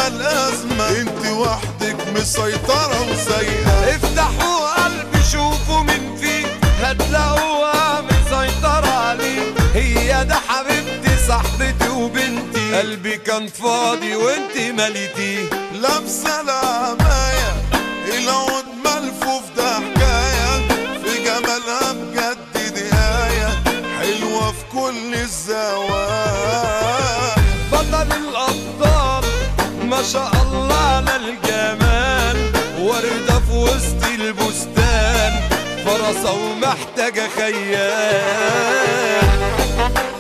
الأزمة انت وحدك مسيطرة وسايقة افتحوا قلبي شوفوا من فيه هتلاقوها مسيطرة عليه هي ده حبيبتي صاحبتي وبنتي قلبي كان فاضي وانت مليتيه لابسة العماية العود ملفوف ده حكاية في جمالها بجد دي آية حلوة في كل الزوايا بطل الأبطال ما شاء الله على الجمال وردة في وسط البستان فرصة ومحتاجة خيال